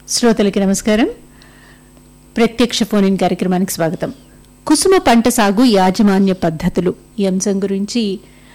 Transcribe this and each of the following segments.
శ్రోతలకి నమస్కారం ప్రత్యక్ష ఫోన్ ఇన్ కార్యక్రమానికి స్వాగతం కుసుమ పంట సాగు యాజమాన్య పద్ధతులు ఈ అంశం గురించి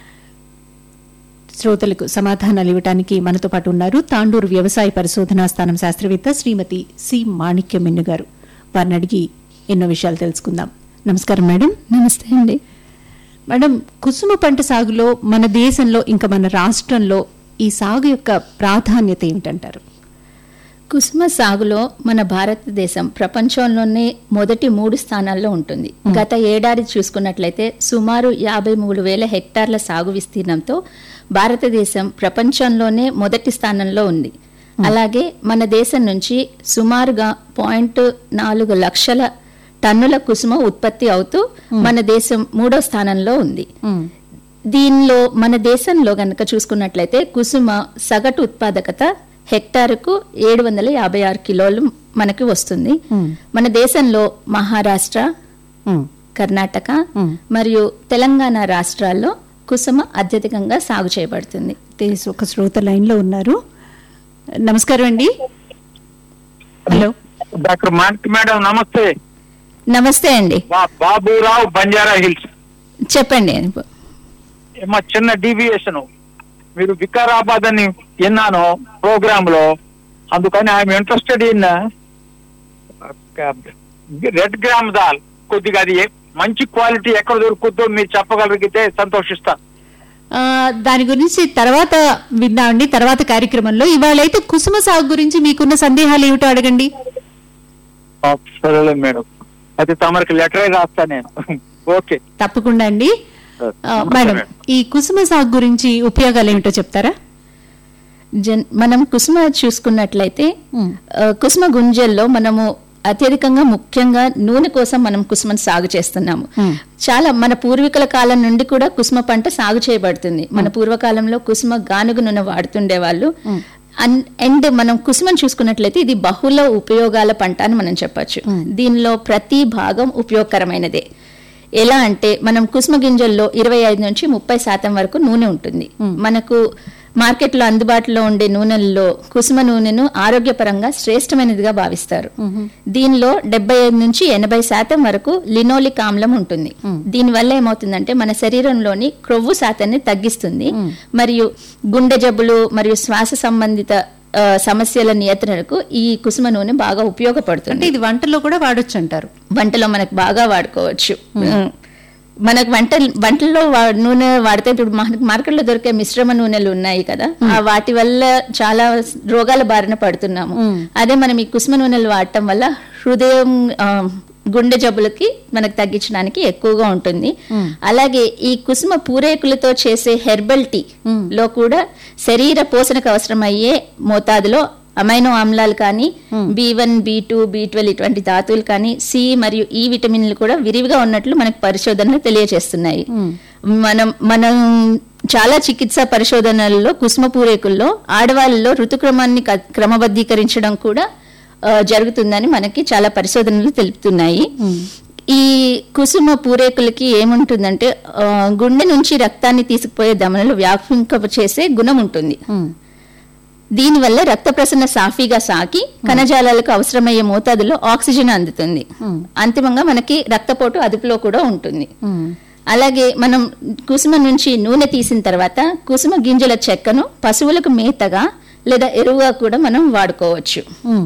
శ్రోతలకు సమాధానాలు ఇవ్వడానికి మనతో పాటు ఉన్నారు తాండూరు వ్యవసాయ పరిశోధనా స్థానం శాస్త్రవేత్త శ్రీమతి సి మాణిక్యమిన్ను గారు వారిని అడిగి ఎన్నో విషయాలు తెలుసుకుందాం నమస్కారం మేడం నమస్తే అండి మేడం కుసుమ పంట సాగులో మన దేశంలో ఇంకా మన రాష్ట్రంలో ఈ సాగు యొక్క ప్రాధాన్యత ఏమిటంటారు కుసుమ సాగులో మన భారతదేశం ప్రపంచంలోనే మొదటి మూడు స్థానాల్లో ఉంటుంది గత ఏడాది చూసుకున్నట్లయితే సుమారు యాభై మూడు వేల హెక్టార్ల సాగు విస్తీర్ణంతో భారతదేశం ప్రపంచంలోనే మొదటి స్థానంలో ఉంది అలాగే మన దేశం నుంచి సుమారుగా పాయింట్ నాలుగు లక్షల టన్నుల కుసుమ ఉత్పత్తి అవుతూ మన దేశం మూడో స్థానంలో ఉంది దీనిలో మన దేశంలో గనక చూసుకున్నట్లయితే కుసుమ సగటు ఉత్పాదకత హెక్టారుకు ఏడు వందల యాభై ఆరు కిలోలు మనకి వస్తుంది మన దేశంలో మహారాష్ట్ర కర్ణాటక మరియు తెలంగాణ రాష్ట్రాల్లో కుసుమ అత్యధికంగా సాగు చేయబడుతుంది తెలుసు ఒక శ్రోత లైన్ లో ఉన్నారు నమస్కారం అండి హలో డాక్టర్ మాణిక్ మేడం నమస్తే నమస్తే అండి బా- బాబురావు బంజారా హిల్స్ చెప్పండి మా చిన్న డీవియేషన్ మీరు వికారాబాద్ అని విన్నాను ప్రోగ్రామ్ లో అందుకని I'm interested in red gram dal కొద్దిగా అది ఏ- మంచి క్వాలిటీ ఎక్కడ దొరుకుతుందో మీరు చెప్పగలిగితే సంతోషిస్తా ఆ, దాని గురించి తర్వాత విన్నామండి తర్వాత కార్యక్రమంలో ఇవాళ అయితే కుసుమ సాగు గురించి మీకున్న సందేహాలు ఏమిటో అడగండి ఆ, సరేలే మేడం అయితే తమరికి లెటరే రాస్తా నేను ఓకే తప్పకుండా అండి ఆ, మేడం ఈ కుసుమ సాగు గురించి ఉపయోగాలు ఏమిటో చెప్తారా జన్ మనం కుసుమ చూసుకున్నట్లయితే ఆ, కుసుమ గుంజల్లో మనము అత్యధికంగా ముఖ్యంగా నూనె కోసం మనం కుసుమను సాగు చేస్తున్నాము చాలా మన పూర్వీకుల కాలం నుండి కూడా కుసుమ పంట సాగు చేయబడుతుంది మన పూర్వకాలంలో కుసుమ గానుగ నూనె వాడుతుండే వాళ్ళు అన్- అండ్ మనం కుసుమను చూసుకున్నట్లయితే ఇది బహుళ ఉపయోగాల పంట అని మనం చెప్పొచ్చు దీనిలో ప్రతి భాగం ఉపయోగకరమైనదే ఎలా అంటే మనం కుసుమ గింజల్లో ఇరవై ఐదు నుంచి ముప్పై శాతం వరకు నూనె ఉంటుంది మనకు మార్కెట్లో అందుబాటులో ఉండే నూనెల్లో కుసుమ నూనెను ఆరోగ్యపరంగా శ్రేష్టమైనదిగా భావిస్తారు దీనిలో డెబ్బై ఐదు నుంచి ఎనభై శాతం వరకు లినోలిక్ ఆమ్లం ఉంటుంది దీనివల్ల ఏమవుతుందంటే మన శరీరంలోని క్రొవ్వు శాతాన్ని తగ్గిస్తుంది మరియు గుండె జబ్బులు మరియు శ్వాస సంబంధిత ఆ, సమస్యల నియంత్రణకు ఈ కుసుమ నూనె బాగా ఉపయోగపడుతుంది అంటే ఇది వంటలో కూడా వాడొచ్చు అంటారు వంటలో మనకు బాగా వాడుకోవచ్చు ఉమ్. మనకు వంట వంటల్లో వా- నూనె వాడితే ఇప్పుడు మనకు మార్కెట్లో దొరికే మిశ్రమ నూనెలు ఉన్నాయి కదా ఆ వాటి వల్ల చాలా రోగాల బారిన పడుతున్నాము అదే మనం ఈ కుసుమ నూనెలు వాడటం వల్ల హృదయం ఆ, గుండె జబ్బులకి మనకు తగ్గించడానికి ఎక్కువగా ఉంటుంది అలాగే ఈ కుసుమ పూరేకులతో చేసే హెర్బల్ టీ లో కూడా శరీర పోషణకు అవసరమయ్యే మోతాదులో అమైనో ఆమ్లాలు కానీ B one B two B twelve ఇటువంటి ధాతువులు కానీ సి మరియు ఈ విటమిన్లు కూడా విరివిగా ఉన్నట్లు మనకు పరిశోధనలు తెలియజేస్తున్నాయి మనం మనం చాలా చికిత్సా పరిశోధనల్లో కుసుమ పూరేకుల్లో ఆడవాళ్ళలో ఋతుక్రమాన్ని క- క్రమబద్ధీకరించడం కూడా ఆ, జరుగుతుందని మనకి చాలా పరిశోధనలు తెలుపుతున్నాయి ఈ కుసుమ పూరేకులకి ఏముంటుందంటే ఆ, గుండె నుంచి రక్తాన్ని తీసుకుపోయే దమనలు వ్యాపింక చేసే గుణం ఉంటుంది దీనివల్ల రక్త ప్రసరణ సాఫీగా సాకి కణజాలాలకు అవసరమయ్యే మోతాదులో ఆక్సిజన్ అందుతుంది అంతిమంగా మనకి రక్తపోటు అదుపులో కూడా ఉంటుంది అలాగే మనం కుసుమ నుంచి నూనె తీసిన తర్వాత కుసుమ గింజల చెక్కను పశువులకు మేతగా లేదా ఎరువుగా కూడా మనం వాడుకోవచ్చు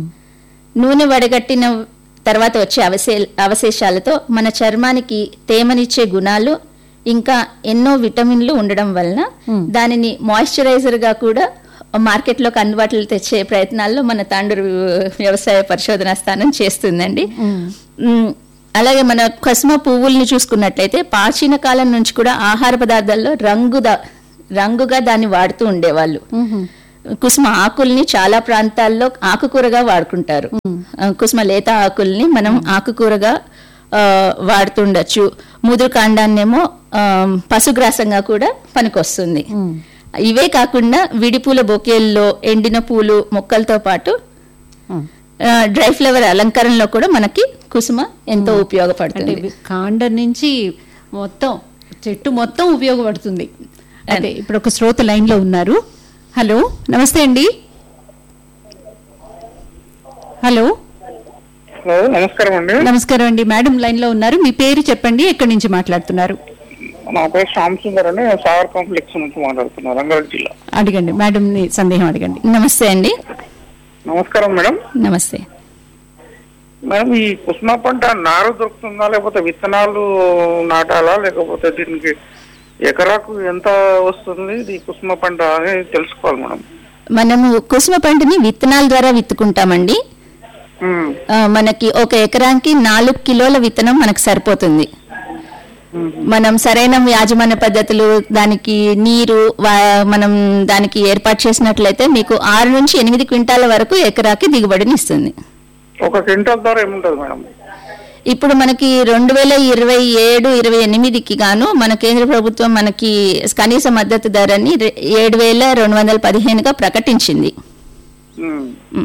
నూనె వడగట్టిన తర్వాత వచ్చే అవశే అవశేషాలతో మన చర్మానికి తేమనిచ్చే గుణాలు ఇంకా ఎన్నో విటమిన్లు ఉండడం వలన దానిని మాయిశ్చరైజర్ గా కూడా మార్కెట్లోకి అందుబాటులో తెచ్చే ప్రయత్నాల్లో మన తాండూరు వ్యవసాయ పరిశోధనా స్థానం చేస్తుందండి మ్, అలాగే మన కస్మ పువ్వుల్ని చూసుకున్నట్లయితే ప్రాచీన కాలం నుంచి కూడా ఆహార పదార్థాల్లో రంగుదా రంగుగా దాన్ని వాడుతూ ఉండేవాళ్ళు కుసుమ ఆకుల్ని చాలా ప్రాంతాల్లో ఆకుకూరగా వాడుకుంటారు ఆ, కుసుమ లేత ఆకుల్ని మనం ఆకుకూరగా ఆ, వాడుతుండొచ్చు ముదురు కాండాన్నేమో ఆ, పశుగ్రాసంగా కూడా పనికొస్తుంది ఇవే కాకుండా విడిపూల బొకేల్లో ఎండిన పూలు మొక్కలతో పాటు ఆ, డ్రై ఫ్లవర్ అలంకరణలో కూడా మనకి కుసుమ ఎంతో అంటే ఉపయోగపడుతుంది ఇవి కాండం నుంచి మొత్తం చెట్టు మొత్తం ఉపయోగపడుతుంది అదే ఇప్పుడు ఒక శ్రోత లైన్ లో ఉన్నారు హలో నమస్తే అండి హలో హలో నమస్కారం అండి నమస్కారం అండి మేడం లైన్ లో ఉన్నారు మీ పేరు చెప్పండి ఎక్కడి నుంచి మాట్లాడుతున్నారు నా పేరు శ్యామ్ సుందర్ అండి నేను సాగర్ కాంప్లెక్స్ నుంచి మాట్లాడుతున్నాను రంగారెడ్డి జిల్లా అడగండి మేడం ని సందేహం అడగండి నమస్తే అండి నమస్కారం మేడం నమస్తే మేడం ఈ కుసుమ పంట నారు దొరుకుతుందా లేకపోతే విత్తనాలు నాటాలా లేకపోతే దీనికి ఎకరాకు ఎంత వస్తుంది ఈ కుసుమ పంట అనేది తెలుసుకోవాలి మేడం మనము కుసుమ పంటని విత్తనాల ద్వారా విత్తుకుంటామండి ఉమ్, ఆ, మనకి ఒక ఎకరానికి నాలుగు కిలోల విత్తనం మనకు సరిపోతుంది ఉమ్. మనం సరైన యాజమాన్య పద్ధతులు దానికి నీరు వా- మనం దానికి ఏర్పాటు చేసినట్లయితే మీకు ఆరు నుంచి ఎనిమిది క్వింటాల వరకు ఎకరాకి దిగుబడిని ఇస్తుంది ఒక క్వింటల్ ధర ఏముంటది మేడం ఇప్పుడు మనకి రెండు వేల ఇరవై ఏడు ఇరవై ఎనిమిదికి గాను మన కేంద్ర ప్రభుత్వం మనకి కనీస మద్దతు ధరని రె- ఏడు వేల రెండు వందల పదిహేనుగా ప్రకటించింది ఉమ్. ఉమ్.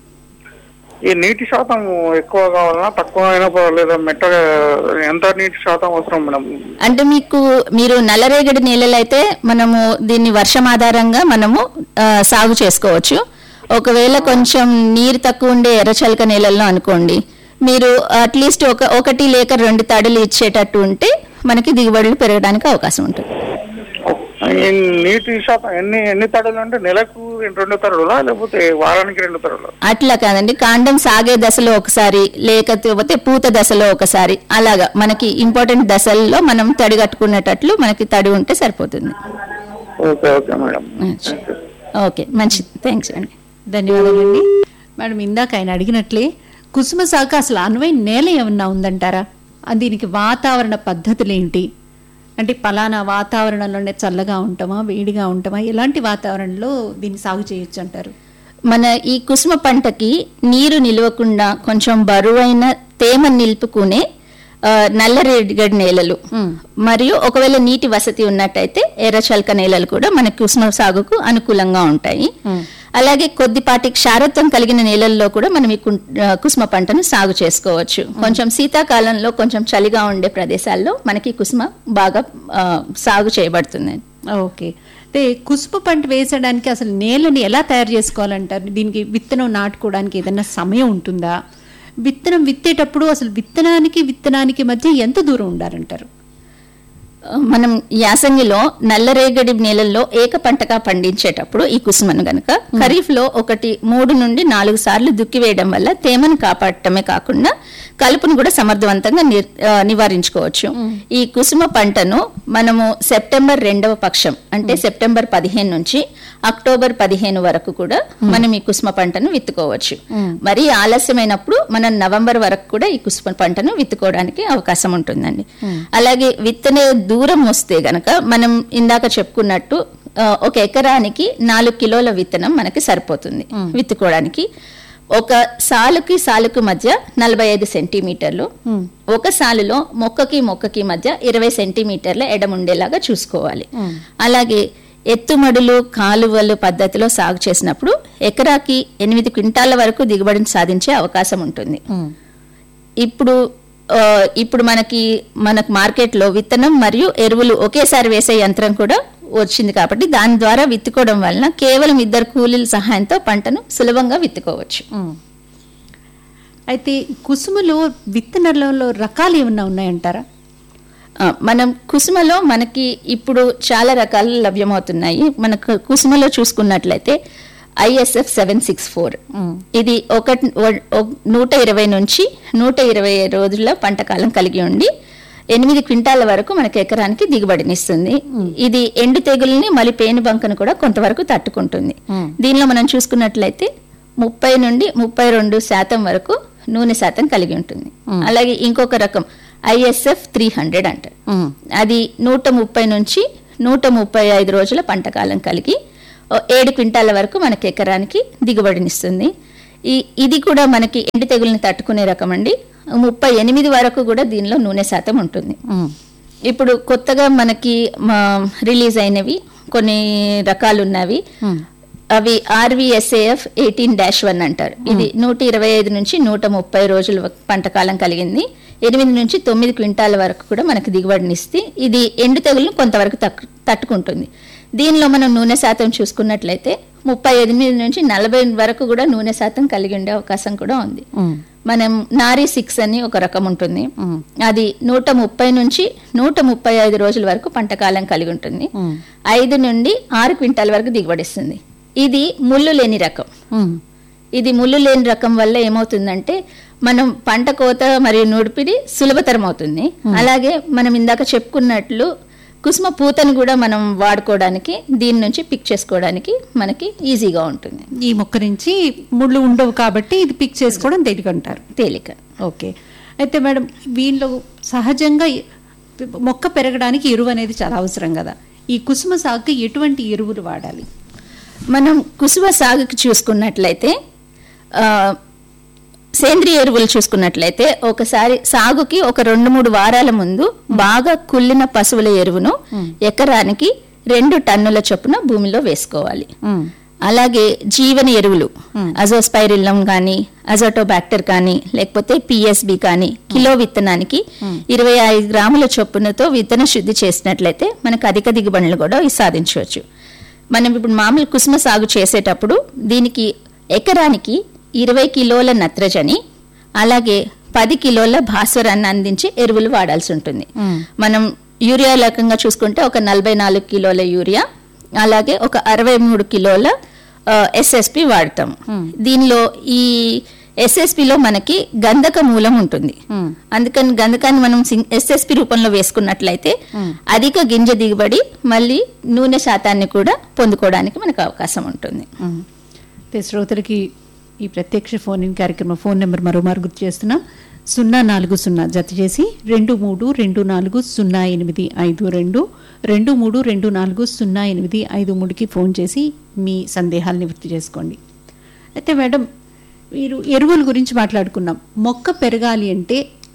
ఈ నీటి శాతం ఎక్కువ కావాలన్నా తక్కువ అయినా పర్వాలేదా మెట్టగా ఎంత నీటి శాతం అవసరం మేడం అంటే మీకు మీరు నల్లరేగడి నేలలు అయితే మనము దీన్ని వర్షం ఆధారంగా మనము ఆ, సాగు చేసుకోవచ్చు ఒకవేళ కొంచెం నీరు తక్కువ ఉండే ఎర్రచలక నేలల్లో అనుకోండి మీరు అట్లీస్ట్ ఒక ఒకటి లేక రెండు తడులు ఇచ్చేటట్టు ఉంటే మనకి దిగుబడులు పెరగడానికి అవకాశం ఉంటుంది ఈ నీటి శాతం ఎన్ని ఎన్ని తడులు అంటే నెలకు రెండు తడులా లేకపోతే వారానికి రెండు తడులా అట్లా కాదండి కాండం సాగే దశలో ఒకసారి లేకపోతే పూత దశలో ఒకసారి అలాగా మనకి ఇంపార్టెంట్ దశల్లో మనం తడి కట్టుకునేటట్లు మనకి తడి ఉంటే సరిపోతుంది ఓకే ఓకే మేడం ఓకే మంచిది థ్యాంక్స్ అండి ధన్యవాదాలండి మేడం ఇందాక ఆయన అడిగినట్లే కుసుమ సాగు అసలు అనువైన నేల ఏమన్నా ఉందంటారా ఆ దీనికి వాతావరణ పద్ధతులు ఏంటి అంటే పలానా వాతావరణంలోనే చల్లగా ఉంటామా వేడిగా ఉంటామా ఎలాంటి వాతావరణంలో దీన్ని సాగు చేయొచ్చు అంటారు మన ఈ కుసుమ పంటకి నీరు నిలవకుండా కొంచెం బరువైన తేమ నిలుపుకునే ఆ, నల్లరేగడి నేలలు మరియు ఒకవేళ నీటి వసతి ఉన్నట్టయితే ఎర్రచలక నేలలు కూడా మన కుసుమ సాగుకు అనుకూలంగా ఉంటాయి అలాగే కొద్దిపాటి క్షారత్వం కలిగిన నేలల్లో కూడా మనం ఈ కు- ఆ, కుసుమ పంటను సాగు చేసుకోవచ్చు కొంచెం శీతాకాలంలో కొంచెం చలిగా ఉండే ప్రదేశాల్లో మనకి కుసుమ బాగా ఆ, సాగు చేయబడుతుంది ఓకే అంటే కుసుమ పంట వేసడానికి అసలు నేలని ఎలా తయారు చేసుకోవాలంటారు దీనికి విత్తనం నాటుకోవడానికి ఏదైనా సమయం ఉంటుందా విత్తనం విత్తేటప్పుడు అసలు విత్తనానికి విత్తనానికి మధ్య ఎంత దూరం ఉండాలంటారు మనం యాసంగిలో నల్లరేగడి నేలల్లో ఏక పంటగా పండించేటప్పుడు ఈ కుసుమను గనక ఖరీఫ్ లో ఒకటి మూడు నుండి నాలుగు సార్లు దుక్కి వేయడం వల్ల తేమను కాపాడటమే కాకుండా కలుపును కూడా సమర్థవంతంగా నిర్- ఆ, నివారించుకోవచ్చు ఈ కుసుమ పంటను మనము సెప్టెంబర్ రెండవ పక్షం అంటే సెప్టెంబర్ పదిహేను నుంచి అక్టోబర్ పదిహేను వరకు కూడా మనం ఈ కుసుమ పంటను విత్తుకోవచ్చు మరి ఆలస్యమైనప్పుడు మనం నవంబర్ వరకు కూడా ఈ కుసుమ పంటను విత్తుకోవడానికి అవకాశం ఉంటుందండి అలాగే విత్తనే దూరం వస్తే గనక మనం ఇందాక చెప్పుకున్నట్టు ఆ, ఒక ఎకరానికి నాలుగు కిలోల విత్తనం మనకి సరిపోతుంది విత్తుకోవడానికి ఒక సాలుకి సాలుకు మధ్య నలభై ఐదు సెంటీమీటర్లు ఒక సాలులో మొక్కకి మొక్కకి మధ్య ఇరవై సెంటీమీటర్ల ఎడం ఉండేలాగా చూసుకోవాలి అలాగే ఎత్తుమడులు కాలువలు పద్ధతిలో సాగు చేసినప్పుడు ఎకరాకి ఎనిమిది క్వింటాల వరకు దిగుబడిని సాధించే అవకాశం ఉంటుంది ఇప్పుడు ఆ, ఇప్పుడు మనకి మనకు మార్కెట్లో విత్తనం మరియు ఎరువులు ఒకేసారి వేసే యంత్రం కూడా వచ్చింది కాబట్టి దాని ద్వారా విత్తుకోవడం వలన కేవలం ఇద్దరు కూలీల సహాయంతో పంటను సులభంగా విత్తుకోవచ్చు అయితే కుసుమలో విత్తనాలలో రకాలు ఏమన్నా ఉన్నాయంటారా ఆ, మనం కుసుమలో మనకి ఇప్పుడు చాలా రకాలు లభ్యమవుతున్నాయి మనకు కుసుమలో చూసుకున్నట్లయితే ఐఎస్ఎఫ్ సెవెన్ సిక్స్ ఫోర్ ఇది ఒక నూట ఇరవై నుంచి నూట ఇరవై రోజుల పంట కాలం కలిగి ఉండి ఎనిమిది క్వింటాల వరకు మనకి ఎకరానికి దిగుబడినిస్తుంది ఇది ఎండు తెగుల్ని మళ్ళీ పేను బంకను కూడా కొంతవరకు తట్టుకుంటుంది దీనిలో మనం చూసుకున్నట్లయితే ముప్పై నుండి ముప్పై రెండు శాతం వరకు నూనె శాతం కలిగి ఉంటుంది అలాగే ఇంకొక రకం ఐఎస్ఎఫ్ త్రీ హండ్రెడ్ అంటారు అది నూట ముప్పై నుంచి నూట ముప్పై ఐదు రోజుల పంట కాలం కలిగి ఓ ఏడు క్వింటాల వరకు మనకి ఎకరానికి దిగుబడినిస్తుంది ఈ ఇది కూడా మనకి ఎండు తెగుల్ని తట్టుకునే రకం అండి ముప్పై ఎనిమిది వరకు కూడా దీనిలో నూనె శాతం ఉంటుంది ఇప్పుడు కొత్తగా మనకి రిలీజ్ అయినవి కొన్ని రకాలు ఉన్నవి అవి ఆర్వీఎస్ఏఎఫ్ ఎయిటీన్ డాష్ వన్ అంటారు ఇది నూట ఇరవై ఐదు నుంచి నూట ముప్పై రోజుల పంట కాలం కలిగింది ఎనిమిది నుంచి తొమ్మిది క్వింటాల వరకు కూడా మనకి దిగుబడినిస్తే ఇది ఎండు తెగులను కొంతవరకు తక్కు- తట్టుకుంటుంది దీనిలో మనం నూనె శాతం చూసుకున్నట్లయితే ముప్పై ఎనిమిది నుంచి నలభై వరకు కూడా నూనె శాతం కలిగి ఉండే అవకాశం కూడా ఉంది ఉమ్, మనం నారీ సిక్స్ అని ఒక రకం ఉంటుంది ఉమ్, అది నూట ముప్పై నుంచి నూట ముప్పై ఐదు రోజుల వరకు పంటకాలం కలిగి ఉంటుంది ఉమ్, ఐదు నుండి ఆరు క్వింటాల వరకు దిగుబడిస్తుంది ఇది ముళ్ళు లేని రకం ఉమ్, ఇది ముళ్ళు లేని రకం వల్ల ఏమవుతుందంటే మనం పంట కోత మరియు నూడిపిడి సులభతరం అవుతుంది అలాగే మనం ఇందాక చెప్పుకున్నట్లు కుసుమ పూతను కూడా మనం వాడుకోవడానికి దీని నుంచి పిక్ చేసుకోవడానికి మనకి ఈజీగా ఉంటుంది ఈ మొక్క నుంచి ముళ్ళు ఉండవు కాబట్టి ఇది పిక్ చేసుకోవడం తేలికంటారు తేలిక ఓకే అయితే మేడం వీళ్ళు సహజంగా ఈ మొక్క పెరగడానికి ఎరువు అనేది చాలా అవసరం కదా ఈ కుసుమ సాగుకి ఎటువంటి ఎరువులు వాడాలి మనం కుసుమ సాగుకి చూసుకున్నట్లయితే ఆ, సేంద్రియ ఎరువులు చూసుకున్నట్లయితే ఒకసారి సాగుకి ఒక రెండు మూడు వారాల ముందు బాగా కుళ్ళిన పశువుల ఎరువును ఎకరానికి రెండు టన్నుల చొప్పున భూమిలో వేసుకోవాలి ఉమ్, అలాగే జీవన ఎరువులు అజోస్పైరిల్లం కానీ అజోటోబాక్టర్ కానీ లేకపోతే పిఎస్బి కానీ కిలో విత్తనానికి ఇరవై ఐదు గ్రాముల చొప్పునతో విత్తన శుద్ధి చేసినట్లయితే మనకు అధిక దిగుబడులు కూడా సాధించవచ్చు మనం ఇప్పుడు మామూలు కుసుమ సాగు చేసేటప్పుడు దీనికి ఎకరానికి ఇరవై కిలోల నత్రజని అలాగే పది కిలోల భాస్వరాన్ని అందించే ఎరువులు వాడాల్సి ఉంటుంది మనం యూరియా రకంగా చూసుకుంటే ఒక నలభై నాలుగు కిలోల యూరియా అలాగే ఒక అరవై మూడు కిలోల ఎస్ఎస్పి వాడతాం దీనిలో ఈ ఎస్ఎస్పిలో మనకి గంధక మూలం ఉంటుంది అందుకని గంధకాన్ని మనం ఎస్ఎస్పి రూపంలో వేసుకున్నట్లయితే అధిక గింజ దిగుబడి మళ్ళీ నూనె శాతాన్ని కూడా పొందుకోవడానికి మనకు అవకాశం ఉంటుంది ఉమ్. అయితే శ్రోతలకి ఈ ప్రత్యక్ష ఫోన్ ఇన్ కార్యక్రమం ఫోన్ నెంబర్ మరోమారు గుర్తు చేస్తున్నాం సున్నా నాలుగు సున్నా జత చేసి రెండు మూడు రెండు నాలుగు సున్నా ఎనిమిది ఐదు రెండు రెండు మూడు రెండు నాలుగు సున్నా ఎనిమిది ఐదు మూడుకి ఫోన్ చేసి మీ సందేహాలు నివృత్తి చేసుకోండి అయితే మేడం మీరు ఎరువుల గురించి మాట్లాడుకున్నాం మొక్క పెరగాలి అంటే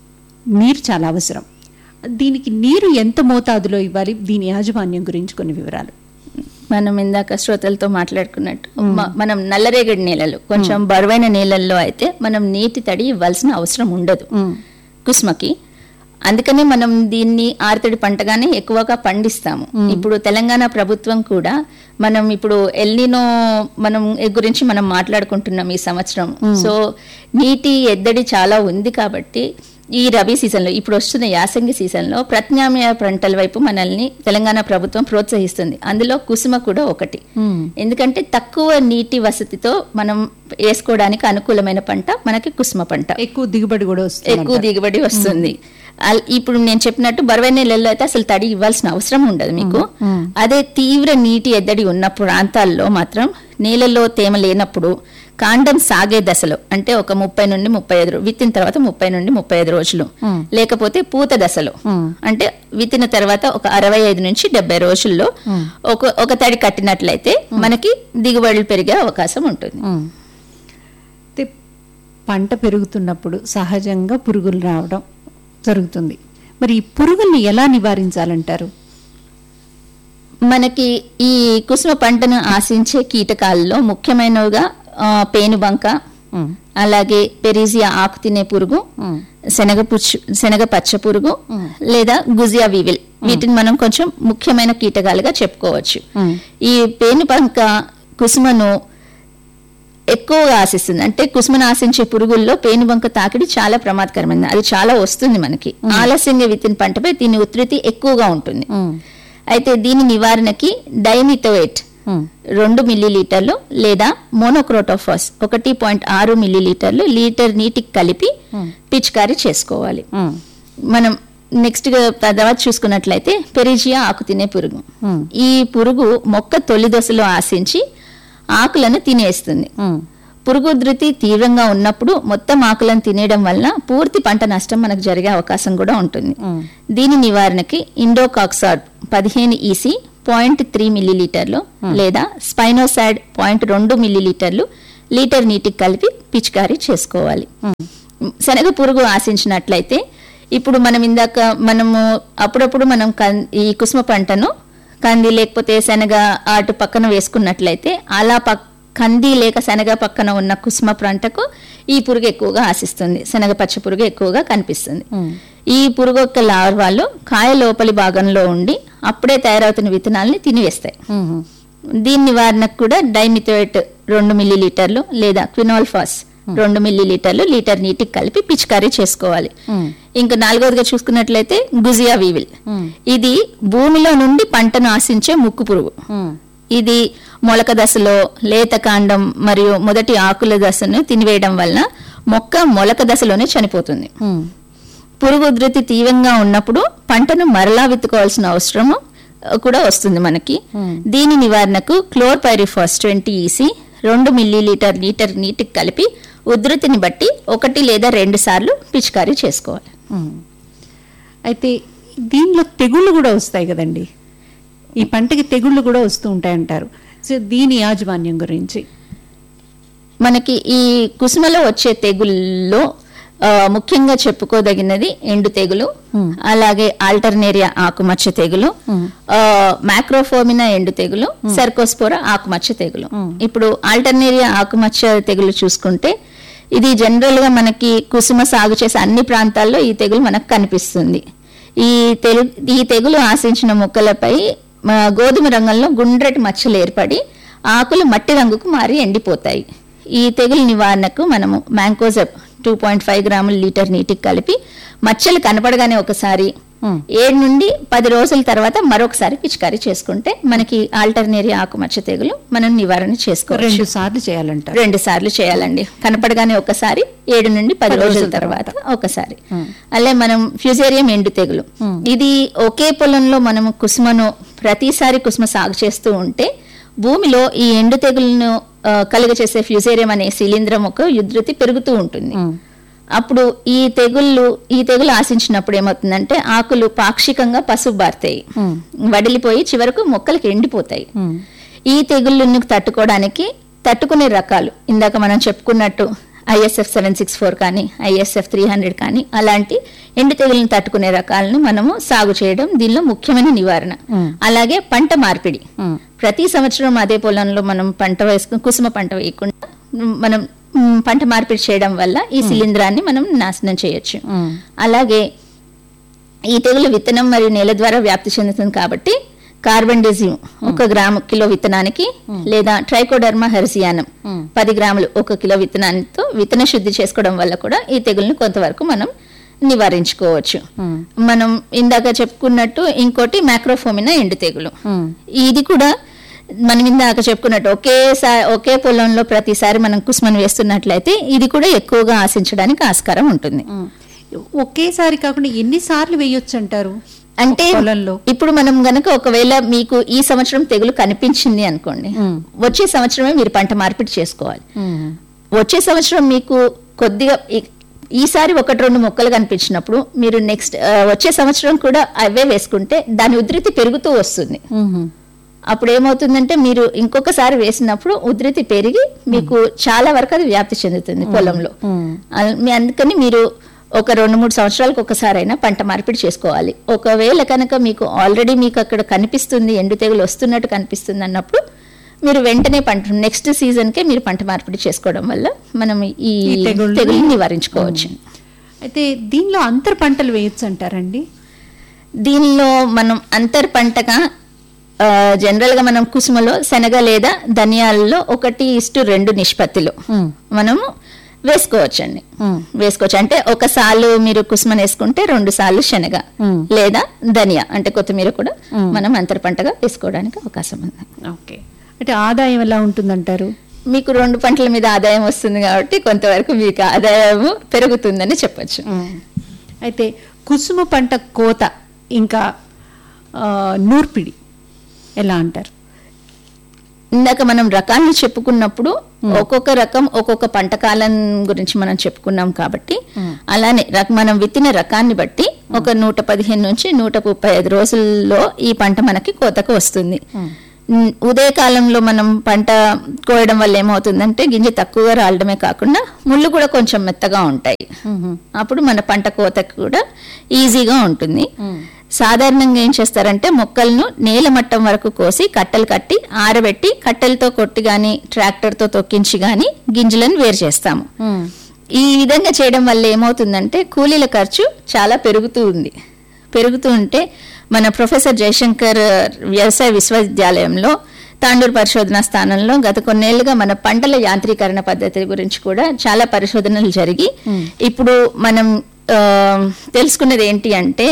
నీరు చాలా అవసరం దీనికి నీరు ఎంత మోతాదులో ఇవ్వాలి దీని యాజమాన్యం గురించి కొన్ని వివరాలు మనం ఇందాక శ్రోతలతో మాట్లాడుకున్నట్టు మ- మనం నల్లరేగడి నేలలు కొంచెం బరువైన నేలల్లో అయితే మనం నీటి తడి ఇవ్వాల్సిన అవసరం ఉండదు కుస్మకి అందుకనే మనం దీన్ని ఆరుతడి పంటగానే ఎక్కువగా పండిస్తాము ఇప్పుడు తెలంగాణ ప్రభుత్వం కూడా మనం ఇప్పుడు ఎల్నినో మనం ఎ- గురించి మనం మాట్లాడుకుంటున్నాం ఈ సంవత్సరం సో నీటి ఎద్దడి చాలా ఉంది కాబట్టి ఈ రబీ సీజన్లో ఇప్పుడు వస్తున్న యాసంగి సీజన్లో ప్రత్యామ్నాయ పంటల వైపు మనల్ని తెలంగాణ ప్రభుత్వం ప్రోత్సహిస్తుంది అందులో కుసుమ కూడా ఒకటి ఎందుకంటే తక్కువ నీటి వసతితో మనం వేసుకోవడానికి అనుకూలమైన పంట మనకి కుసుమ పంట ఎక్కువ దిగుబడి కూడా వస్తుంది ఎక్కువ దిగుబడి వస్తుంది అల్- ఇప్పుడు నేను చెప్పినట్టు బరువైన నెలల్లో అయితే అసలు తడి ఇవ్వాల్సిన అవసరం ఉండదు మీకు అదే తీవ్ర నీటి ఎద్దడి ఉన్న ప్రాంతాల్లో మాత్రం నేలలో తేమ లేనప్పుడు కాండం సాగే దశలో అంటే ఒక ముప్పై నుండి ముప్పై ఐదు రో- విత్తిన తర్వాత ముప్పై నుండి ముప్పై ఐదు రోజులు లేకపోతే పూత దశలో అంటే విత్తిన తర్వాత ఒక అరవై ఐదు నుంచి డెబ్బై రోజుల్లో ఒక ఒక తడి కట్టినట్లయితే మనకి దిగుబడులు పెరిగే అవకాశం ఉంటుంది అయితే పంట పెరుగుతున్నప్పుడు సహజంగా పురుగులు రావడం జరుగుతుంది మరి ఈ పురుగుల్ని ఎలా నివారించాలంటారు మనకి ఈ కుసుమ పంటను ఆశించే కీటకాలలో ముఖ్యమైనవిగా ఆ, పేనుబంక అలాగే పెరీజియా ఆకు తినే పురుగు శనగ పుచ్చు శనగ పచ్చ పురుగు లేదా గుజియా వివిల్ వీటిని మనం కొంచెం ముఖ్యమైన కీటకాలుగా చెప్పుకోవచ్చు ఈ పేనుబంక కుసుమను ఎక్కువగా ఆశిస్తుంది అంటే కుసుమను ఆశించే పురుగుల్లో పేనుబంక తాకిడి చాలా ప్రమాదకరమైనది అది చాలా వస్తుంది మనకి ఆలస్యంగా విత్తిన పంటపై దీని ఉధృతి ఎక్కువగా ఉంటుంది అయితే దీని నివారణకి డైమిటోవేట్ రెండు మిల్లీలీటర్లు లేదా మోనోక్రోటోఫాస్ ఒకటి పాయింట్ ఆరు మిల్లీలీటర్లు లీటర్ నీటికి కలిపి పిచికారీ చేసుకోవాలి మనం నెక్స్ట్ తర్వాత చూసుకున్నట్లయితే పెరిజియా ఆకు తినే పురుగు ఈ పురుగు మొక్క తొలి దశలో ఆశించి ఆకులను తినేస్తుంది పురుగు ఉధృతి తీవ్రంగా ఉన్నప్పుడు మొత్తం ఆకులను తినేయడం వల్ల పూర్తి పంట నష్టం మనకు జరిగే అవకాశం కూడా ఉంటుంది దీని నివారణకి ఇండోకాక్సాడ్ పదిహేను ఈసీ పాయింట్ త్రీ మిల్లీలీటర్లు లేదా స్పైనోసాడ్ పాయింట్ రెండు మిల్లీలీటర్లు లీటర్ నీటికి కలిపి పిచికారీ చేసుకోవాలి శనగ పురుగు ఆశించినట్లయితే ఇప్పుడు మనం ఇందాక మనము అప్పుడప్పుడు మనం కం- ఈ కుసుమ పంటను కంది లేకపోతే శనగ అటు పక్కన వేసుకున్నట్లయితే అలా పక్ కంది లేక శనగ పక్కన ఉన్న కుసుమ పంటకు ఈ పురుగు ఎక్కువగా ఆశిస్తుంది శనగ పచ్చ పురుగు ఎక్కువగా కనిపిస్తుంది ఈ పురుగు యొక్క లార్వాలు కాయ లోపలి భాగంలో ఉండి అప్పుడే తయారవుతున్న విత్తనాలని తినివేస్తాయి దీని నివారణకు కూడా డైమిథోయేట్ రెండు మిల్లీ లీటర్లు లేదా క్వినాల్ఫాస్ రెండు మిల్లీ లీటర్లు లీటర్ నీటికి కలిపి పిచికారీ చేసుకోవాలి ఇంకా నాలుగవదిగా చూసుకున్నట్లయితే గుజియా వీవిల్ ఇది భూమిలో నుండి పంటను ఆశించే ముక్కు పురుగు ఇది మొలక దశలో లేత కాండం మరియు మొదటి ఆకుల దశను తినివేయడం వలన మొక్క మొలక దశలోనే చనిపోతుంది పురుగు ఉధృతి తీవ్రంగా ఉన్నప్పుడు పంటను మరలా విత్తుకోవాల్సిన అవసరము ఆ, కూడా వస్తుంది మనకి దీని నివారణకు క్లోర్ పైరిఫాస్ ట్వంటీ ఈసీ రెండు మిల్లీ లీటర్ లీటర్ నీటికి కలిపి ఉధృతిని బట్టి ఒకటి లేదా రెండు సార్లు పిచికారీ చేసుకోవాలి అయితే దీనిలో తెగుళ్ళు కూడా వస్తాయి కదండి ఈ పంటకి తెగుళ్ళు కూడా వస్తూ ఉంటాయంటారు సో దీని యాజమాన్యం గురించి మనకి ఈ కుసుమలో వచ్చే తెగుల్లో ఆ, ముఖ్యంగా చెప్పుకోదగినది ఎండు తెగులు అలాగే ఆల్టర్నేరియా ఆకుమచ్చ తెగులు ఆ, మ్యాక్రోఫోమినా ఎండు తెగులు సెర్కోస్పోరా ఆకుమచ్చ తెగులు ఇప్పుడు ఆల్టర్నేరియా ఆకుమచ్చ తెగులు చూసుకుంటే ఇది జనరల్ గా మనకి కుసుమ సాగు చేసే అన్ని ప్రాంతాల్లో ఈ తెగులు మనకు కనిపిస్తుంది ఈ తెలు ఈ తెగులు ఆశించిన మొక్కలపై ఆ, గోధుమ రంగంలో గుండ్రటి మచ్చలు ఏర్పడి ఆకులు మట్టి రంగుకు మారి ఎండిపోతాయి ఈ తెగులు నివారణకు మనము మ్యాంకోజెబ్ టూ పాయింట్ ఫైవ్ గ్రాముల లీటర్ నీటికి కలిపి మచ్చలు కనపడగానే ఒకసారి ఏడు నుండి పది రోజుల తర్వాత మరొకసారి పిచికారీ చేసుకుంటే మనకి ఆల్టర్నేరియా ఆకుమచ్చ తెగులు మనం నివారణ చేసుకోవచ్చు రెండు సార్లు చేయాలంటారు రెండు సార్లు చేయాలండి కనపడగానే ఒకసారి ఏడు నుండి పది రోజుల తర్వాత ఒకసారి అలా మనం ఫ్యూజేరియం ఎండు తెగులు ఇది ఒకే పొలంలో మనము కుసుమను ప్రతిసారి కుసుమ సాగు చేస్తూ ఉంటే భూమిలో ఈ ఎండు తెగులను ఆ, కలుగచేసే ఫ్యూజేరియం అనే శిలీంధ్రం ఒక ఉధృతి పెరుగుతూ ఉంటుంది అప్పుడు ఈ తెగుళ్ళు ఈ తెగులు ఆశించినప్పుడు ఏమవుతుందంటే ఆకులు పాక్షికంగా పసుపు బారుతాయి వడిలిపోయి చివరకు మొక్కలకి ఎండిపోతాయి ఈ తెగుళ్ళను తట్టుకోవడానికి తట్టుకునే రకాలు ఇందాక మనం చెప్పుకున్నట్టు ఐఎస్ఎఫ్ సెవెన్ సిక్స్ ఫోర్ కానీ ఐఎస్ఎఫ్ త్రీ హండ్రెడ్ కానీ అలాంటి ఎండు తెగులను తట్టుకునే రకాలను మనము సాగు చేయడం దీనిలో ముఖ్యమైన నివారణ అలాగే పంట మార్పిడి ప్రతి సంవత్సరం అదే పొలంలో మనం పంట వేసుకుని కుసుమ పంట వేయకుండా మనం మ్, పంట మార్పిడి చేయడం వల్ల ఈ శిలీంధ్రాన్ని మనం నాశనం చేయొచ్చు అలాగే ఈ తెగులు విత్తనం మరియు నేల ద్వారా వ్యాప్తి చెందుతుంది కాబట్టి కార్బన్ డెజిమ్ ఒక గ్రాము కిలో విత్తనానికి లేదా ట్రైకోడర్మా హెర్సియానం పది గ్రాములు ఒక కిలో విత్తనానితో విత్తన శుద్ధి చేసుకోవడం వల్ల కూడా ఈ తెగులను కొంతవరకు మనం నివారించుకోవచ్చు మనం ఇందాక చెప్పుకున్నట్టు ఇంకోటి మ్యాక్రోఫోమినా ఎండు తెగులు ఇది కూడా మనం ఇందాక చెప్పుకున్నట్టు ఒకేసారి ఒకే పొలంలో ప్రతిసారి మనం కుస్మను వేస్తున్నట్లయితే ఇది కూడా ఎక్కువగా ఆశించడానికి ఆస్కారం ఉంటుంది ఒకేసారి కాకుండా ఎన్నిసార్లు వేయొచ్చు అంటారు అంటే పొలంలో ఇప్పుడు మనం గనక ఒకవేళ మీకు ఈ సంవత్సరం తెగులు కనిపించింది అనుకోండి వచ్చే సంవత్సరమే మీరు పంట మార్పిడి చేసుకోవాలి వచ్చే సంవత్సరం మీకు కొద్దిగా ఈ- ఈసారి ఒకటి రెండు మొక్కలు కనిపించినప్పుడు మీరు నెక్స్ట్ వచ్చే సంవత్సరం కూడా అవే వేసుకుంటే దాని ఉధృతి పెరుగుతూ వస్తుంది అప్పుడు ఏమవుతుందంటే మీరు ఇంకొకసారి వేసినప్పుడు ఉధృతి పెరిగి మీకు చాలా వరకు అది వ్యాప్తి చెందుతుంది పొలంలో అల్- మీ- అందుకని మీరు ఒక రెండు మూడు సంవత్సరాలకు ఒకసారి అయినా పంట మార్పిడి చేసుకోవాలి ఒకవేళ కనుక మీకు ఆల్రెడీ మీకు అక్కడ కనిపిస్తుంది ఎండు తెగులు వస్తున్నట్టు కనిపిస్తుంది అన్నప్పుడు మీరు వెంటనే పంట నెక్స్ట్ సీజన్కే మీరు పంట మార్పిడి చేసుకోవడం వల్ల మనం ఈ ఈ తెగుళ్ళని- తెగుల్ని నివారించుకోవచ్చు అయితే దీనిలో అంతర్ పంటలు వేయొచ్చు అంటారండి దీనిలో మనం అంతర్ పంటగా ఆ, జనరల్ గా మనం కుసుమలో శనగ లేదా ధనియాలలో ఒకటి ఇస్టు రెండు నిష్పత్తిలో మనము వేసుకోవచ్చండి వేసుకోవచ్చు అంటే ఒక సాలు మీరు కుసుమను వేసుకుంటే రెండు సార్లు శనగ లేదా ధనియా అంటే కొత్తిమీర కూడా మనం అంతర్ పంటగా వేసుకోవడానికి అవకాశం ఉంది ఓకే అంటే ఆదాయం ఎలా ఉంటుందంటారు మీకు రెండు పంటల మీద ఆదాయం వస్తుంది కాబట్టి కొంతవరకు మీకు ఆదాయం పెరుగుతుందని చెప్పొచ్చు అయితే కుసుమ పంట కోత ఇంకా ఆ, నూర్పిడి ఎలా అంటారు ఇందాక మనం రకాలను చెప్పుకున్నప్పుడు ఒక్కొక్క రకం ఒక్కొక్క పంట కాలం గురించి మనం చెప్పుకున్నాం కాబట్టి అలానే రక- మనం విత్తిన రకాన్ని బట్టి ఒక నూట పదిహేను నుంచి నూట ముప్పై ఐదు రోజుల్లో ఈ పంట మనకి కోతకు వస్తుంది ఉమ్, ఉదయ కాలంలో మనం పంట కోయడం వల్ల ఏమవుతుందంటే గింజ తక్కువగా రాలడమే కాకుండా ముళ్ళు కూడా కొంచెం మెత్తగా ఉంటాయి అప్పుడు మన పంట కోతకు కూడా ఈజీగా ఉంటుంది సాధారణంగా ఏం చేస్తారంటే మొక్కలను నేల మట్టం వరకు కోసి కట్టలు కట్టి ఆరబెట్టి కట్టెలతో కొట్టి గాని ట్రాక్టర్తో తొక్కించి గాని గింజలను వేరు చేస్తాము ఈ విధంగా చేయడం వల్ల ఏమవుతుందంటే కూలీల ఖర్చు చాలా పెరుగుతూ ఉంది పెరుగుతూ ఉంటే మన ప్రొఫెసర్ జయశంకర్ వ్యవసాయ విశ్వవిద్యాలయంలో తాండూరు పరిశోధన స్థానంలో గత కొన్నేళ్లుగా మన పంటల యాంత్రీకరణ పద్ధతి గురించి కూడా చాలా పరిశోధనలు జరిగి ఇప్పుడు మనం ఆ, తెలుసుకున్నది ఏంటి అంటే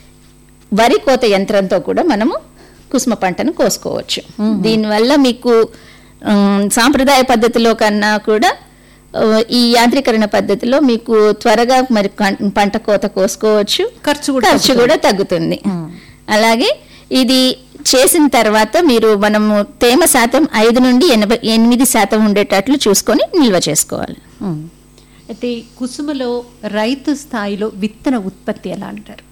వరి కోత యంత్రంతో కూడా మనము కుసుమ పంటను కోసుకోవచ్చు దీనివల్ల మీకు ఉమ్, సాంప్రదాయ పద్ధతిలో కన్నా కూడా ఆ, ఈ యాంత్రీకరణ పద్ధతిలో మీకు త్వరగా మరి కం- పంట కోత కోసుకోవచ్చు ఖర్చు కూడా ఖర్చు కూడా తగ్గుతుంది అలాగే ఇది చేసిన తర్వాత మీరు మనము తేమ శాతం ఐదు నుండి ఎనభై ఎనిమిది శాతం ఉండేటట్లు చూసుకొని నిల్వ చేసుకోవాలి ఉమ్. అయితే ఈ కుసుమలో రైతు స్థాయిలో విత్తన ఉత్పత్తి ఎలా అంటారు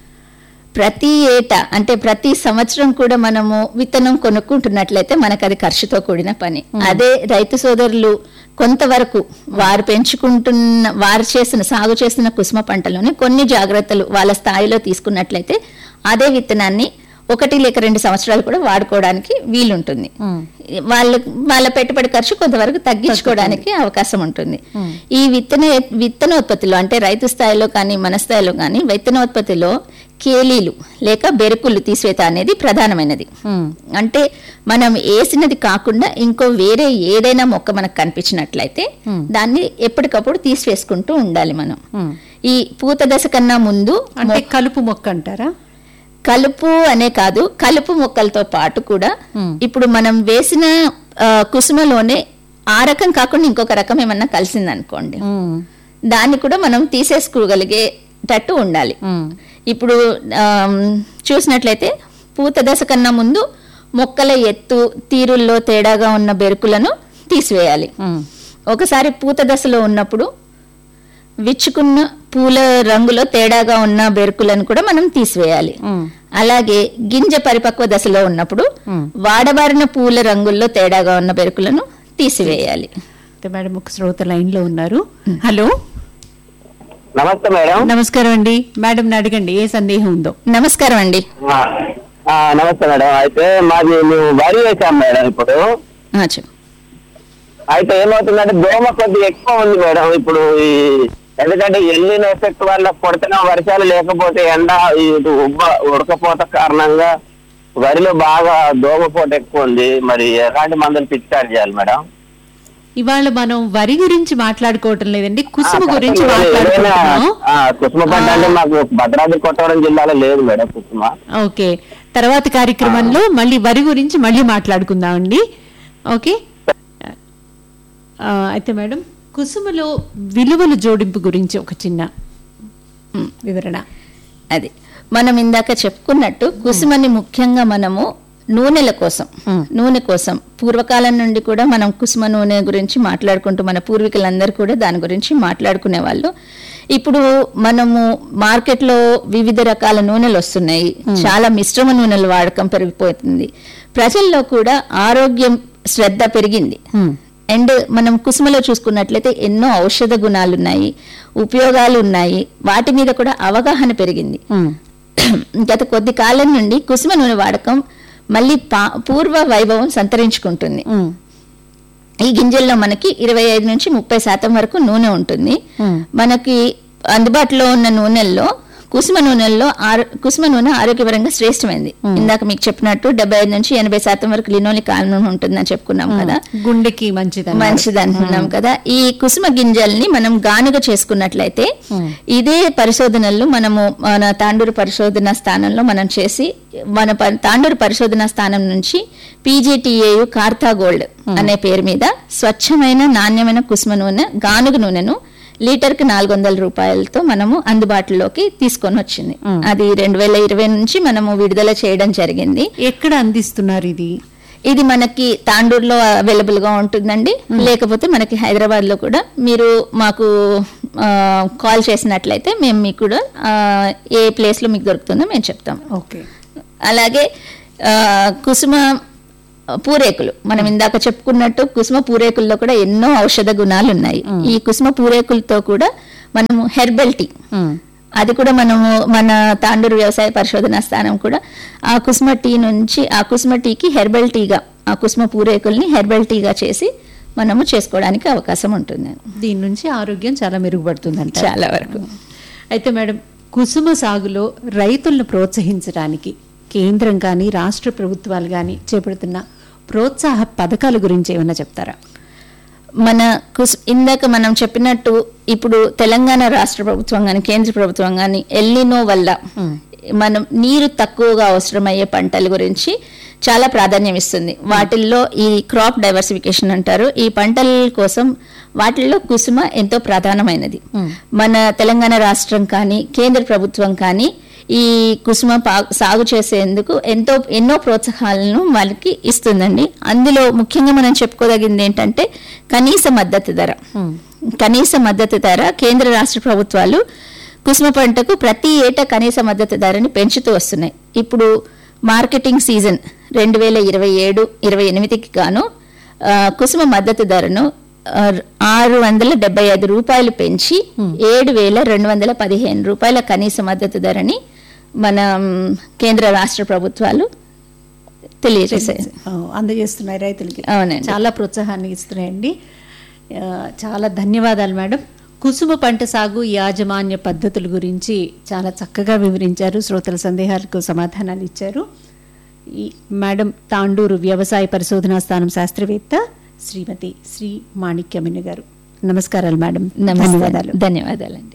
ప్రతి ఏటా అంటే ప్రతి సంవత్సరం కూడా మనము విత్తనం కొనుక్కుంటున్నట్లయితే మనకు అది ఖర్చుతో కూడిన పని అదే రైతు సోదరులు కొంతవరకు వారు పెంచుకుంటున్న వారు చేసిన సాగు చేస్తున్న కుసుమ పంటలోనే కొన్ని జాగ్రత్తలు వాళ్ళ స్థాయిలో తీసుకున్నట్లయితే అదే విత్తనాన్ని ఒకటి లేక రెండు సంవత్సరాలు కూడా వాడుకోవడానికి వీలుంటుంది వాళ్ళ వాళ్ళ పెట్టుబడి ఖర్చు కొంతవరకు తగ్గించుకోవడానికి అవకాశం ఉంటుంది ఈ విత్తన విత్తనోత్పత్తిలో అంటే రైతు స్థాయిలో కానీ మన స్థాయిలో కానీ విత్తనోత్పత్తిలో కేలీలు లేక బెరుకులు తీసివేత అనేది ప్రధానమైనది అంటే మనం వేసినది కాకుండా ఇంకో వేరే ఏదైనా మొక్క మనకు కనిపించినట్లయితే దాన్ని ఎప్పటికప్పుడు తీసివేసుకుంటూ ఉండాలి మనం ఈ పూత దశ కన్నా ముందు అంటే కలుపు మొక్క అంటారా కలుపు అనే కాదు కలుపు మొక్కలతో పాటు కూడా ఇప్పుడు మనం వేసిన ఆ, కుసుమలోనే ఆ రకం కాకుండా ఇంకొక రకం ఏమన్నా కలిసిందనుకోండి దాన్ని కూడా మనం తీసేసుకోగలిగేటట్టు ఉండాలి ఇప్పుడు ఆమ్, చూసినట్లయితే పూత దశ కన్నా ముందు మొక్కల ఎత్తు తీరుల్లో తేడాగా ఉన్న బెరుకులను తీసివేయాలి ఒకసారి పూత దశలో ఉన్నప్పుడు విచ్చుకున్న పూల రంగులో తేడాగా ఉన్న బెరుకులను కూడా మనం తీసివేయాలి అలాగే గింజ పరిపక్వ దశలో ఉన్నప్పుడు వాడబారిన పూల రంగుల్లో తేడాగా ఉన్న బెరుకులను తీసివేయాలి అయితే మేడం ఒక శ్రోత లైన్ లో ఉన్నారు హలో నమస్తే మేడం నమస్కారం అండి మేడం అడగండి ఏ సందేహం ఉందో నమస్కారం అండి ఆ, ఆ, నమస్తే మేడం అయితే మాది మేము వరి వేసాం మేడం ఇప్పుడు ఆ, చెప్పు అయితే ఏమవుతుందంటే దోమ కొద్దిగా ఎక్కువ ఉంది మేడం ఇప్పుడు ఈ ఎందుకంటే ఎల్లిన ఎఫెక్ట్ వల్ల కొడుతున్న వర్షాలు లేకపోతే ఎండ ఈ ఇటు ఉబ్బ ఉడకపోత కారణంగా వరిలో బాగా దోమపోట ఎక్కువ ఉంది మరి ఎలాంటి మందులు పిచికారి చేయాలి మేడం ఇవాళ మనం వరి గురించి మాట్లాడుకోవటం లేదండి కుసుమ ఆ, గురించి ఏదైనా- మాట్లాడుకుంటున్నాం ఆ, కుసుమ పంట అంటే మాకు భద్రాద్రి కొట్టవరం జిల్లాలో లేదు మేడం కుసుమ ఓకే తర్వాత కార్యక్రమంలో మళ్ళీ వరి గురించి మళ్ళీ మాట్లాడుకుందామండి ఓకే ఆ, అయితే మేడం కుసుమలో విలువల జోడింపు గురించి ఒక చిన్న మ్, వివరణ అది మనం ఇందాక చెప్పుకున్నట్టు కుసుమని ముఖ్యంగా మనము నూనెల కోసం నూనె కోసం పూర్వకాలం నుండి కూడా మనం కుసుమ నూనె గురించి మాట్లాడుకుంటూ మన పూర్వీకులందరూ కూడా దాని గురించి మాట్లాడుకునే వాళ్ళు ఇప్పుడు మనము మార్కెట్లో వివిధ రకాల నూనెలు వస్తున్నాయి చాలా మిశ్రమ నూనెల వాడకం పెరిగిపోతుంది ప్రజల్లో కూడా ఆరోగ్యం శ్రద్ధ పెరిగింది అండ్ మనం కుసుమలో చూసుకున్నట్లయితే ఎన్నో ఔషధ గుణాలు ఉన్నాయి ఉపయోగాలు ఉన్నాయి వాటి మీద కూడా అవగాహన పెరిగింది గత కొద్ది కాలం నుండి కుసుమ నూనె వాడకం మళ్ళీ పా- పూర్వ వైభవం సంతరించుకుంటుంది ఈ గింజల్లో మనకి ఇరవై ఐదు నుంచి ముప్పై శాతం వరకు నూనె ఉంటుంది మనకి అందుబాటులో ఉన్న నూనెల్లో కుసుమ నూనెల్లో ఆరో కుసుమ నూనె ఆరోగ్యపరంగా శ్రేష్టమైంది ఇందాక మీకు చెప్పినట్టు డెబ్బై ఐదు నుంచి ఎనభై శాతం వరకు లినోలిక్ ఆమ్లం ఉంటుందని చెప్పుకున్నాం కదా గుండెకి మంచిది మంచిది అంటున్నాం కదా ఈ కుసుమ గింజల్ని మనం గానుగ చేసుకున్నట్లయితే ఇదే పరిశోధనలు మనము మన తాండూరు పరిశోధన స్థానంలో మనం చేసి మన ప- తాండూరు పరిశోధన స్థానం నుంచి పీజీటీఏయు కార్తా గోల్డ్ అనే పేరు మీద స్వచ్ఛమైన నాణ్యమైన కుసుమ నూనె గానుగ నూనెను లీటర్ కి నాలుగు వందల రూపాయలతో మనము అందుబాటులోకి తీసుకొని వచ్చింది అది రెండు వేల ఇరవై నుంచి మనము విడుదల చేయడం జరిగింది ఎక్కడ అందిస్తున్నారు ఇది ఇది మనకి తాండూరులో అవైలబుల్ గా ఉంటుందండి లేకపోతే మనకి హైదరాబాద్ లో కూడా మీరు మాకు ఆ, కాల్ చేసినట్లయితే మేము మీకు కూడా ఆ, ఏ ప్లేస్ లో మీకు దొరుకుతుందో మేము చెప్తాం ఓకే అలాగే ఆ, కుసుమ పూరేకులు మనం ఇందాక చెప్పుకున్నట్టు కుసుమ పూరేకుల్లో కూడా ఎన్నో ఔషధ గుణాలు ఉన్నాయి ఈ కుసుమ పూరేకులతో కూడా మనము హెర్బల్ టీ అది కూడా మనము మన తాండూరు వ్యవసాయ పరిశోధన స్థానం కూడా ఆ కుసుమ టీ నుంచి ఆ కుసుమ టీకి హెర్బల్ టీగా ఆ కుసుమ పూరేకుల్ని హెర్బల్ టీగా చేసి మనము చేసుకోవడానికి అవకాశం ఉంటుంది దీని నుంచి ఆరోగ్యం చాలా మెరుగుపడుతుందంట చాలా వరకు అయితే మేడం కుసుమ సాగులో రైతులను ప్రోత్సహించడానికి కేంద్రం కానీ రాష్ట్ర ప్రభుత్వాలు కానీ చేపడుతున్న ప్రోత్సాహ పథకాల గురించి ఏమన్నా చెప్తారా మన కుస్ ఇందాక మనం చెప్పినట్టు ఇప్పుడు తెలంగాణ రాష్ట్ర ప్రభుత్వం కానీ కేంద్ర ప్రభుత్వం కానీ ఎల్లినో వల్ల మనం నీరు తక్కువగా అవసరమయ్యే పంటల గురించి చాలా ప్రాధాన్యం ఇస్తుంది వాటిల్లో ఈ క్రాప్ డైవర్సిఫికేషన్ అంటారు ఈ పంటల కోసం వాటిల్లో కుసుమ ఎంతో ప్రధానమైనది మన తెలంగాణ రాష్ట్రం కానీ కేంద్ర ప్రభుత్వం కానీ ఈ కుసుమ పా- సాగు చేసేందుకు ఎంతో ఎన్నో ప్రోత్సాహాలను వాళ్ళకి ఇస్తుందండి అందులో ముఖ్యంగా మనం చెప్పుకోదగింది ఏంటంటే కనీస మద్దతు ధర కనీస మద్దతు ధర కేంద్ర రాష్ట్ర ప్రభుత్వాలు కుసుమ పంటకు ప్రతి ఏటా కనీస మద్దతు ధరని పెంచుతూ వస్తున్నాయి ఇప్పుడు మార్కెటింగ్ సీజన్ రెండు వేల ఇరవై ఏడు ఇరవై ఎనిమిదికి గాను ఆ, కుసుమ మద్దతు ధరను ఆ, ఆరు వందల డెబ్బై ఐదు రూపాయలు పెంచి ఏడు వేల రెండు వందల పదిహేను రూపాయల కనీస మద్దతు ధరని మన మ్, కేంద్ర రాష్ట్ర ప్రభుత్వాలు తెలియజేశాయి ఆ, అందజేస్తున్నాయి రైతులకి అవునండి. చాలా ప్రోత్సాహాన్ని ఇస్తున్నాయండి ఆ, చాలా ధన్యవాదాలు మేడం కుసుమ పంట సాగు యాజమాన్య పద్ధతుల గురించి చాలా చక్కగా వివరించారు శ్రోతల సందేహాలకు సమాధానాలు ఇచ్చారు ఈ మేడం తాండూరు వ్యవసాయ పరిశోధనా స్థానం శాస్త్రవేత్త శ్రీమతి శ్రీ మాణిక్యమిని గారు నమస్కారాలు మేడం ధన్యవాదాలు ధన్యవాదాలండి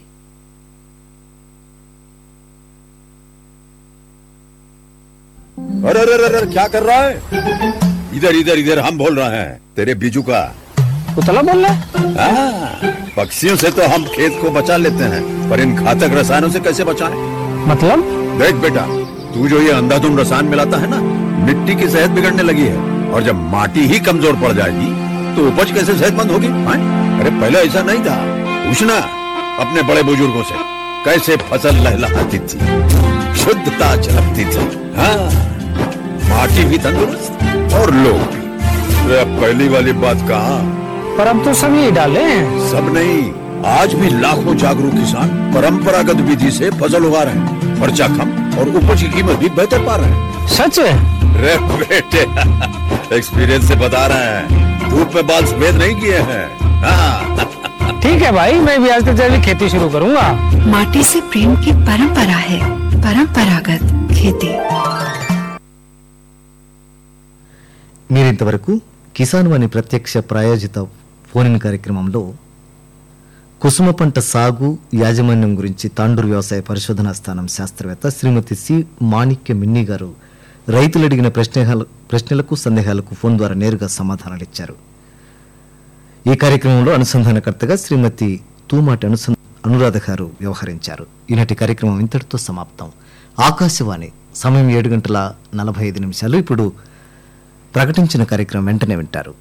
अरे अरे अरे अरे, क्या कर रहा है इधर इधर इधर हम बोल रहे हैं तेरे बीजू का उतला बोल रहा है हाँ, पक्षियों से तो हम खेत को बचा लेते हैं पर इन घातक रसायनों से कैसे बचाएं? मतलब देख बेटा तू जो ये अंधाधुंध रसायन मिलाता है ना मिट्टी की सेहत बिगड़ने लगी है और जब माटी ही कमजोर पड़ जाएगी तो उपज कैसे सेहतमंद होगी हाँ? अरे पहले ऐसा नहीं था पूछना अपने बड़े बुजुर्गों से कैसे फसल लहलहाती थी शुद्धता झलकती थी हाँ माटी भी तंदुरुस्त और लोग भी अरे अब पहली वाली बात कहा पर अब तो सब यही डाले हैं सब नहीं आज भी लाखों जागरूक किसान परंपरागत विधि से फसल उगा रहे हैं खर्चा कम और उपज की कीमत भी बेहतर पा रहे हैं सच है रे बेटे एक्सपीरियंस से बता रहे हैं धूप में बाल सफेद नहीं किए हैं हाँ ठीक है भाई मैं भी आज से जैविक खेती शुरू करूंगा माटी से प्रेम की परंपरा है परंपरागत खेती మీరింతవరకు కిసాన్ వాణి ప్రత్యక్ష ప్రాయోజిత ఫోన్ ఇన్ కార్యక్రమంలో కుసుమ పంట సాగు యాజమాన్యం గురించి తాండూరు వ్యవసాయ పరిశోధనా స్థానం శాస్త్రవేత్త శ్రీమతి సి మాణిక్య మిన్ని గారు రైతులు అడిగిన ప్రశ్నల ప్రశ్నలకు సందేహాలకు ఫోన్ ద్వారా నేరుగా సమాధానాలు ఇచ్చారు ఈ కార్యక్రమంలో అనుసంధానకర్తగా శ్రీమతి తూమాటి అనుసంధ అనురాధ గారు వ్యవహరించారు ఈనాటి కార్యక్రమం ఇంతటితో సమాప్తం ఆకాశవాణి సమయం ఏడు గంటల నలభై ఐదు నిమిషాలు ఇప్పుడు ప్రకటించిన కార్యక్రమం వెంటనే వింటారు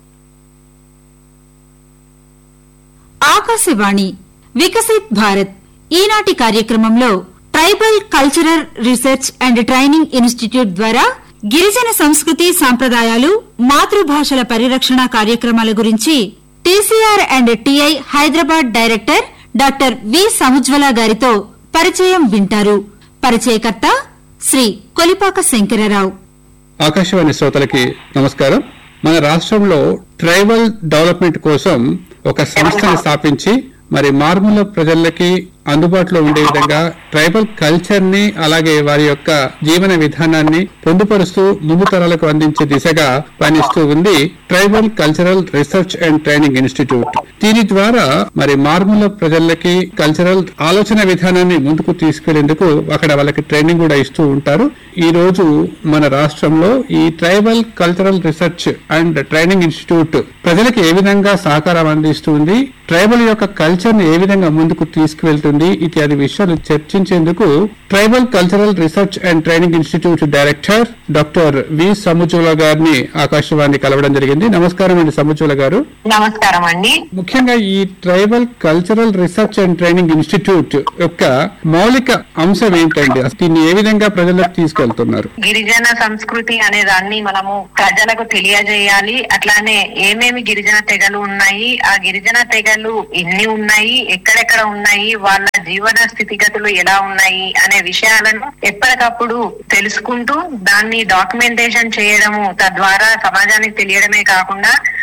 ఆకాశవాణి వికసిత్ భారత్ ఈనాటి కార్యక్రమంలో tribal cultural research and training institute ద్వారా గిరిజన సంస్కృతి సాంప్రదాయాలు మాతృభాషల పరిరక్షణ కార్యక్రమాల గురించి TCR and TI Hyderabad director doctor V Samujwala గారితో పరిచయం వింటారు పరిచయకర్త శ్రీ కొలిపాక శంకరరావు ఆకాశవాణి శ్రోతలకి నమస్కారం మన రాష్ట్రంలో ట్రైబల్ డెవలప్మెంట్ కోసం ఒక సంస్థను స్థాపించి మరి మారుమూల ప్రజలకి అందుబాటులో ఉండే విధంగా ట్రైబల్ కల్చర్ ని అలాగే వారి యొక్క జీవన విధానాన్ని పొందుపరుస్తూ ముందు తరాలకు అందించే దిశగా పనిస్తూ ఉంది tribal cultural research and training institute దీని ద్వారా మరి మారుమూల ప్రజలకి కల్చరల్ ఆలోచన విధానాన్ని ముందుకు తీసుకెళ్లేందుకు అక్కడ వాళ్ళకి ట్రైనింగ్ కూడా ఇస్తూ ఉంటారు ఈ రోజు మన రాష్ట్రంలో ఈ tribal cultural research and training institute ప్రజలకు ఏ విధంగా సహకారం అందిస్తుంది ట్రైబల్ యొక్క కల్చర్ ని ఏ విధంగా ముందుకు తీసుకువెళ్తుంది ఇత్యాది విషయాలు చర్చించేందుకు tribal cultural research and training institute director doctor V Samuchula గారిని ఆకాశవాణి కలవడం జరిగింది నమస్కారం అండి సముచూల గారు నమస్కారం అండి ముఖ్యంగా ఈ tribal cultural research and training institute యొక్క మౌలిక అంశం ఏంటండి అసలు దీన్ని ఏ విధంగా ప్రజలకు తీసుకెళ్తున్నారు గిరిజన సంస్కృతి అనే దాన్ని మనము ప్రజలకు తెలియజేయాలి అట్లానే ఏమేమి గిరిజన తెగలు ఉన్నాయి ఆ గిరిజన తెగలు ఎన్ని ఉన్నాయి ఎక్కడెక్కడ ఉన్నాయి వాళ్ళ జీవన స్థితిగతులు ఎలా ఉన్నాయి అనే విషయాలను ఎప్పటికప్పుడు తెలుసుకుంటూ దాన్ని డాక్యుమెంటేషన్ చేయడము తద్వారా సమాజానికి తెలియడమే కాకుండా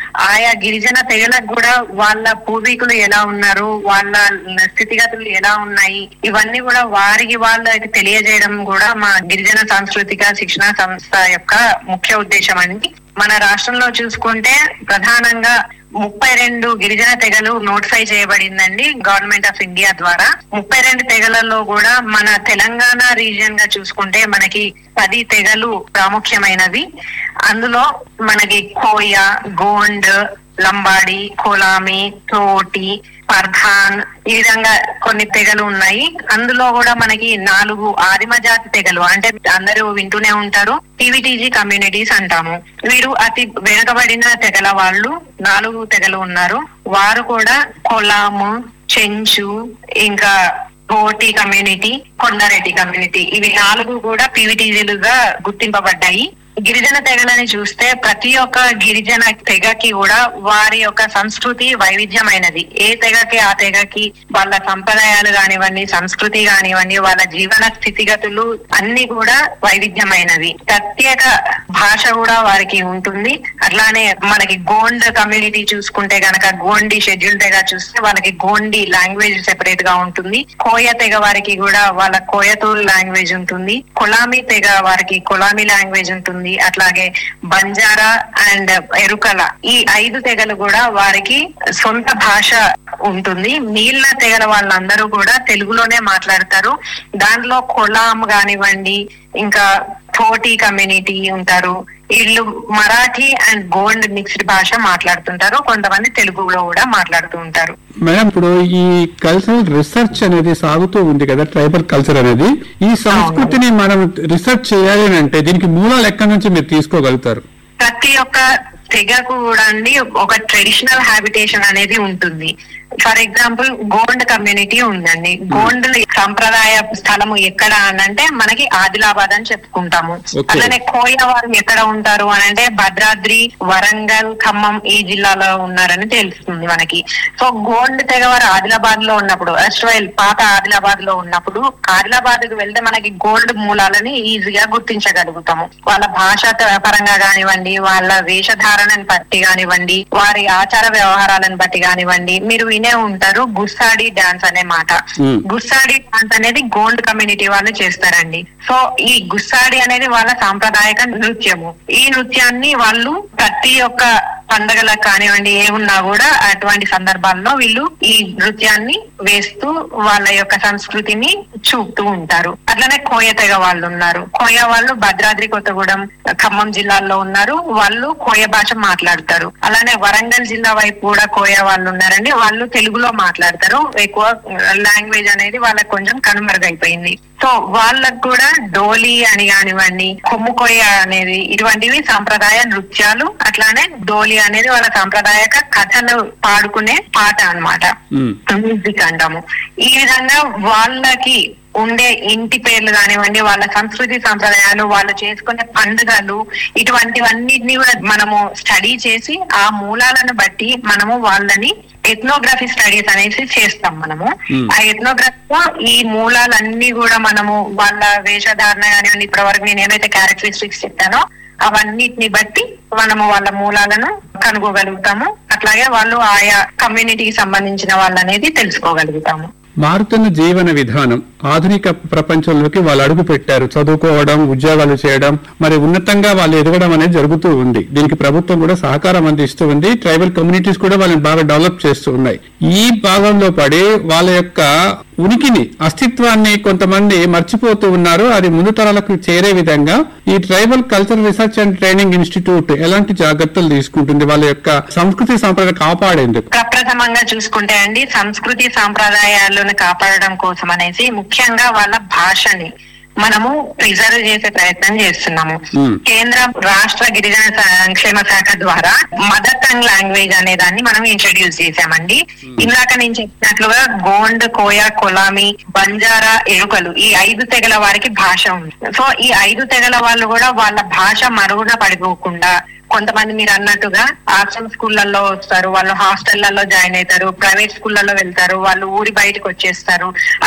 ఆయా గిరిజన తెగలకు కూడా వాళ్ళ పూర్వీకులు ఎలా ఉన్నారు వాళ్ళ స్థితిగతులు ఎలా ఉన్నాయి ఇవన్నీ కూడా వారికి వాళ్ళకి తెలియజేయడం కూడా మా గిరిజన సాంస్కృతిక శిక్షణ సంస్థ యొక్క ముఖ్య ఉద్దేశం అండి మన రాష్ట్రంలో చూసుకుంటే ప్రధానంగా ముప్పై రెండు గిరిజన తెగలు నోటిఫై చేయబడిందండి గవర్నమెంట్ ఆఫ్ ఇండియా ద్వారా ముప్పై రెండు తెగలలో కూడా మన తెలంగాణ రీజియన్ గా చూసుకుంటే మనకి పది తెగలు ప్రాముఖ్యమైనవి అందులో మనకి కోయ గోండ్ లంబాడి కొలామి తోటి పర్ధాన్ ఈ విధంగా కొన్ని తెగలు ఉన్నాయి అందులో కూడా మనకి నాలుగు ఆదిమ జాతి తెగలు అంటే అందరూ వింటూనే ఉంటారు టీవీటీజీ కమ్యూనిటీస్ అంటాము వీరు అతి వెనుకబడిన తెగల వాళ్ళు నాలుగు తెగలు ఉన్నారు వారు కూడా కొలాము చెంచు ఇంకా కోటి కమ్యూనిటీ కొండారెడ్డి కమ్యూనిటీ ఇవి నాలుగు కూడా పీవీటీజీలుగా గుర్తింపబడ్డాయి గిరిజన తెగలని చూస్తే ప్రతి ఒక్క గిరిజన తెగకి కూడా వారి యొక్క సంస్కృతి వైవిధ్యమైనది ఏ తెగకి ఆ తెగకి వాళ్ళ సంప్రదాయాలు కానివ్వండి సంస్కృతి కానివ్వండి వాళ్ళ జీవన స్థితిగతులు అన్ని కూడా వైవిధ్యమైనవి ప్రత్యేక భాష కూడా వారికి ఉంటుంది అట్లానే మనకి గోండ్ కమ్యూనిటీ చూసుకుంటే గనక గోండి షెడ్యూల్ తెగ చూస్తే వాళ్ళకి గోండి లాంగ్వేజ్ సెపరేట్ గా ఉంటుంది కోయ తెగ వారికి కూడా వాళ్ళ కోయతూరు లాంగ్వేజ్ ఉంటుంది కొలామి తెగ వారికి కొలామి లాంగ్వేజ్ ఉంటుంది అట్లాగే బంజారా అండ్ ఎరుకల ఈ ఐదు తెగలు కూడా వారికి సొంత భాష ఉంటుంది నీళ్ళ తెగల వాళ్ళందరూ కూడా తెలుగులోనే మాట్లాడతారు దాంట్లో కొలాం కానివ్వండి ఇంకా థోటి కమ్యూనిటీ ఉంటారు వీళ్ళు మరాఠీ అండ్ గోండ్ మిక్స్డ్ భాష మాట్లాడుతుంటారు కొంతమంది తెలుగులో కూడా మాట్లాడుతూ ఉంటారు మేడం ఇప్పుడు ఈ కల్చరల్ రీసెర్చ్ అనేది సాగుతూ ఉంది కదా ట్రైబల్ కల్చర్ అనేది ఈ సంస్కృతిని మనం రీసెర్చ్ చేయాలి అని అంటే దీనికి మూలాలు ఎక్కడి నుంచి మీరు తీసుకోగలుగుతారు ప్రతి ఒక్క తెగకు కూడా అండి ఒక ట్రెడిషనల్ హ్యాబిటేషన్ అనేది ఉంటుంది ఫర్ ఎగ్జాంపుల్ గోండ్ కమ్యూనిటీ ఉందండి గోండ్ సంప్రదాయ స్థలము ఎక్కడ అని అంటే మనకి ఆదిలాబాద్ అని చెప్పుకుంటాము Okay. అలానే కోయ వారు ఎక్కడ ఉంటారు అని అంటే భద్రాద్రి వరంగల్ ఖమ్మం ఈ జిల్లాలో ఉన్నారని తెలుస్తుంది మనకి సో గోండ్ తెగ వారు ఆదిలాబాద్ లో ఉన్నప్పుడు అస్ట్రైల్ పాత ఆదిలాబాద్ లో ఉన్నప్పుడు ఆదిలాబాద్ కు వెళ్తే మనకి గోల్డ్ మూలాలని ఈజీగా గుర్తించగలుగుతాము వాళ్ళ భాష త- పరంగా కానివ్వండి వాళ్ళ వేషధారణని బట్టి కానివ్వండి వారి ఆచార వ్యవహారాలను బట్టి కానివ్వండి మీరు వినే ఉంటారు గుస్సాడి డాన్స్ అనే మాట Hmm. గుస్సాడి డాన్స్ అనేది గోల్డ్ కమ్యూనిటీ వాళ్ళు చేస్తారండి సో ఈ గుస్సాడి అనేది వాళ్ళ సాంప్రదాయక నృత్యము ఈ నృత్యాన్ని వాళ్ళు ప్రతి ఒక్క పండగలకు కానివ్వండి ఏమున్నా కూడా అటువంటి సందర్భాల్లో వీళ్ళు ఈ నృత్యాన్ని వేస్తూ వాళ్ళ యొక్క సంస్కృతిని చూపుతూ ఉంటారు అట్లనే కోయ తెగ వాళ్ళు ఉన్నారు కోయ వాళ్ళు భద్రాద్రి కొత్తగూడెం ఖమ్మం జిల్లాల్లో ఉన్నారు వాళ్ళు కోయ భాష మాట్లాడతారు అలానే వరంగల్ జిల్లా వైపు కూడా కోయ వాళ్ళు ఉన్నారండి వాళ్ళు తెలుగులో మాట్లాడతారు ఎక్కువ లాంగ్వేజ్ అనేది వాళ్ళకి కొంచెం కనుమరుగైపోయింది సో వాళ్ళకు కూడా డోలి అని కానివ్వండి కొమ్ము కొయ్య అనేది ఇటువంటివి సాంప్రదాయ నృత్యాలు అట్లానే డోలి అనేది వాళ్ళ సాంప్రదాయక కథలు పాడుకునే పాట అన్నమాట మ్మ్. మ్యూజిక్ అంటాము ఈ విధంగా వాళ్ళకి ఉండే ఇంటి పేర్లు కానివ్వండి వాళ్ళ సంస్కృతి సంప్రదాయాలు వాళ్ళు చేసుకునే పండుగలు ఇటువంటివన్నిటిని కూడా మనము స్టడీ చేసి ఆ మూలాలను బట్టి మనము వాళ్ళని ఎథ్నోగ్రఫీ స్టడీస్ అనేసి చేస్తాం మనము Hmm. ఆ ఎథ్నోగ్రఫీ లో ఈ మూలాలన్నీ కూడా మనము వాళ్ళ వేషధారణ కానివ్వండి ఇప్పటి వరకు నేను ఏమైతే క్యారెక్టరిస్టిక్స్ చెప్పానో అవన్నిటిని బట్టి మనము వాళ్ళ మూలాలను కనుగోగలుగుతాము అట్లాగే వాళ్ళు ఆయా కమ్యూనిటీకి సంబంధించిన వాళ్ళు అనేది తెలుసుకోగలుగుతాము మారుతున్న జీవన విధానం ఆధునిక ప్రపంచంలోకి వాళ్ళు అడుగు పెట్టారు చదువుకోవడం ఉద్యోగాలు చేయడం మరి ఉన్నతంగా వాళ్ళు ఎదగడం అనేది జరుగుతూ ఉంది దీనికి ప్రభుత్వం కూడా సహకారం అందిస్తూ ఉంది ట్రైబల్ కమ్యూనిటీస్ కూడా వాళ్ళని బాగా డెవలప్ చేస్తూ ఉన్నాయి ఈ భాగంలో పడి వాళ్ళ యొక్క ఉనికిని అస్తిత్వాన్ని కొంతమంది మర్చిపోతూ ఉన్నారు అది ముందు తరాలకు చేరే విధంగా ఈ tribal cultural research and training institute ఎలాంటి జాగ్రత్తలు తీసుకుంటుంది వాళ్ళ యొక్క సంస్కృతి సంప్రదాయం కాపాడేందుకు ప్రప్రథమంగా చూసుకుంటే అండి సంస్కృతి సాంప్రదాయాలను కాపాడడం కోసం అనేసి ముఖ్యంగా వాళ్ళ భాషని మనము ప్రిజర్వ్ చేసే ప్రయత్నం చేస్తున్నాము Hmm. కేంద్ర రాష్ట్ర గిరిజన సంక్షేమ శాఖ ద్వారా మదర్ టంగ్ లాంగ్వేజ్ అనే దాన్ని మనం ఇంట్రడ్యూస్ చేశామండి ఇందాక నేను చెప్పినట్లుగా గోండ్ కోయ కొలామి బంజారా ఎరుకలు ఈ ఐదు తెగల వారికి భాష ఉంది సో ఈ ఐదు తెగల వాళ్ళు కూడా వాళ్ళ భాష మరుగున పడిపోకుండా కొంతమంది మీరు అన్నట్టుగా ఆశ్రమ స్కూళ్ళల్లో వస్తారు వాళ్ళు హాస్టళ్లలో జాయిన్ అవుతారు ప్రైవేట్ స్కూళ్ళలో వెళ్తారు వాళ్ళు ఊరి బయటకు వచ్చేస్తారు